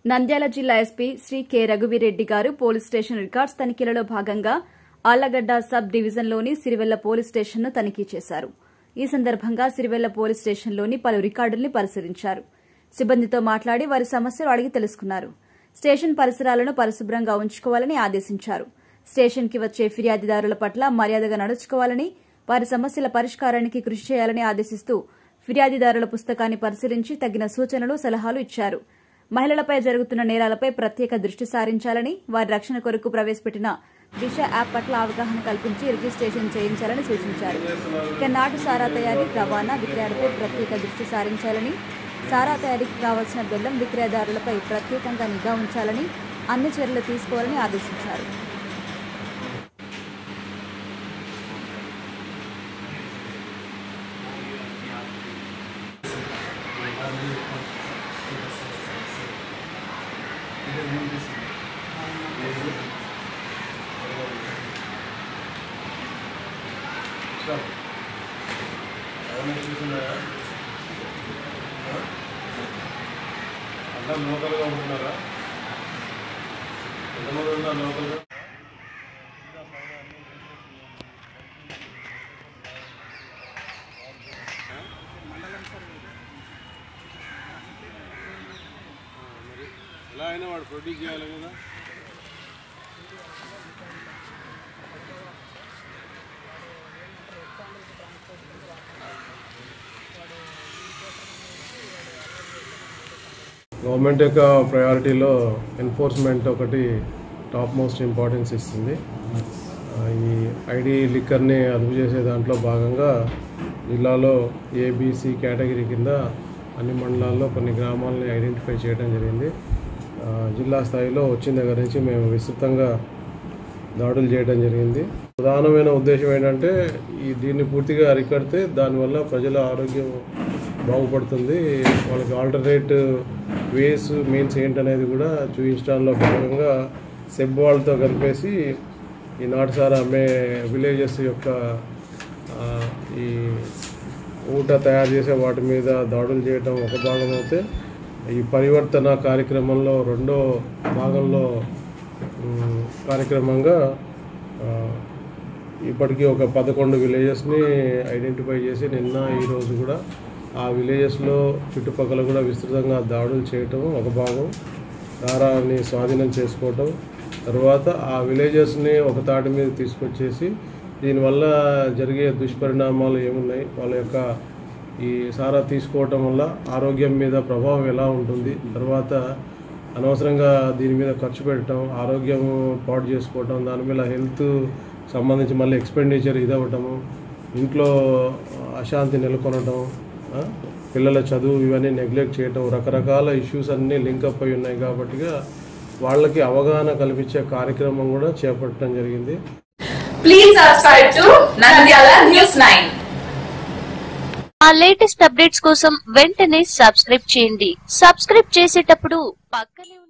నంద్యాల జిల్లా SP Shri K Raghuveer Reddy గారు police station records తనిఖీలలో భాగంగా ఆళ్లగడ్డ సబ్ డివిజన్లోని సిరివెల్ల పోలీస్ స్టేషన్ను తనిఖీ చేశారు ఈ సందర్భంగా సిరివెల్ల పోలీస్ స్టేషన్లోని పలు రికార్డుల్ని పరిశీలించారు సిబ్బందితో మాట్లాడి వారి సమస్యలు అడిగి తెలుసుకున్నారు స్టేషన్ పరిసరాలను పరిశుభ్రంగా ఉంచుకోవాలని ఆదేశించారు స్టేషన్కి వచ్చే ఫిర్యాదుదారుల పట్ల మర్యాదగా నడుచుకోవాలని వారి సమస్యల పరిష్కారానికి కృషి చేయాలని ఆదేశిస్తూ ఫిర్యాదుదారుల పుస్తకాన్ని పరిశీలించి తగిన సూచనలు సలహాలు ఇచ్చారు మహిళలపై జరుగుతున్న నేరాలపై ప్రత్యేక దృష్టి సారించాలని వారి రక్షణ కొరకు ప్రవేశపెట్టిన దిశ యాప్ పట్ల అవగాహన కల్పించి రిజిస్ట్రేషన్ చేయించాలని సూచించారు ఇక నాటు సారా తయారీ రవాణా విక్రయాలపై ప్రత్యేక దృష్టి సారించాలని సారా తయారీకి కావాల్సిన బెల్లం విక్రయదారులపై ప్రత్యేకంగా నిఘా ఉంచాలని అన్ని చర్యలు తీసుకోవాలని ఆదేశించారు అందరూ లోకల్గా ఉంటున్నారా ఎంతమంది ఉన్నారు లోకల్గా మరి ఎలా అయినా వాడు ప్రొడ్యూస్ చేయాలి కదా గవర్నమెంట్ యొక్క ప్రయారిటీలో ఎన్ఫోర్స్మెంట్ ఒకటి టాప్ మోస్ట్ ఇంపార్టెన్స్ ఇస్తుంది ఆ, ఈ ఐడి లిక్కర్ని అదుపు చేసే దాంట్లో భాగంగా జిల్లాలో ఏబీసీ కేటగిరీ కింద అన్ని మండలాల్లో కొన్ని గ్రామాలని ఐడెంటిఫై చేయడం జరిగింది ఆ, జిల్లా స్థాయిలో వచ్చిన దగ్గర నుంచి మేము విస్తృతంగా దాడులు చేయడం జరిగింది ప్రధానమైన ఉద్దేశం ఏంటంటే ఈ దీన్ని పూర్తిగా అరికడితే దానివల్ల ప్రజల ఆరోగ్యం బాగుపడుతుంది వాళ్ళకి ఆల్టర్నేట్ వేస్ మీన్స్ ఏంటనేది కూడా చూపించడంలో భాగంగా సెబ్ వాళ్ళతో కలిపేసి ఈ నాటుసారా అమ్మే విలేజెస్ యొక్క ఆ, ఈ ఊట తయారు చేసే వాటి మీద దాడులు చేయటం ఒక భాగం అయితే ఈ పరివర్తన కార్యక్రమంలో రెండో భాగంలో ఉమ్, కార్యక్రమంగా ఆ, ఇప్పటికీ ఒక పదకొండు విలేజెస్ని ఐడెంటిఫై చేసి నిన్న ఈరోజు కూడా ఆ విలేజెస్లో చుట్టుపక్కల కూడా విస్తృతంగా దాడులు చేయటం ఒక భాగం దారాన్ని స్వాధీనం చేసుకోవటం తర్వాత ఆ విలేజెస్ని ఒక తాటి మీద తీసుకొచ్చేసి దీనివల్ల జరిగే దుష్పరిణామాలు ఏమున్నాయి వాళ్ళ యొక్క ఈ సారా తీసుకోవటం వల్ల ఆరోగ్యం మీద ప్రభావం ఎలా ఉంటుంది తర్వాత అనవసరంగా దీని మీద ఖర్చు పెట్టడం ఆరోగ్యం పాడు చేసుకోవటం దాని మీద హెల్త్ సంబంధించి మళ్ళీ ఎక్స్పెండిచర్ ఇదవ్వటము ఇంట్లో అశాంతి నెలకొనటం ఆ, పిల్లల చదువు ఇవన్నీ నెగ్లెక్ట్ చేయటం రకరకాల ఇష్యూస్ అన్నీ లింకప్ అయి ఉన్నాయి కాబట్టిగా వాళ్ళకి అవగాహన కల్పించే కార్యక్రమం కూడా చేపట్టడం జరిగింది Please subscribe to Nandyala News 9. మా లేటెస్ట్ అప్డేట్స్ కోసం వెంటనే సబ్స్క్రైబ్ చేయండి సబ్స్క్రైబ్ చేసేటప్పుడు పక్కనే ఉన్న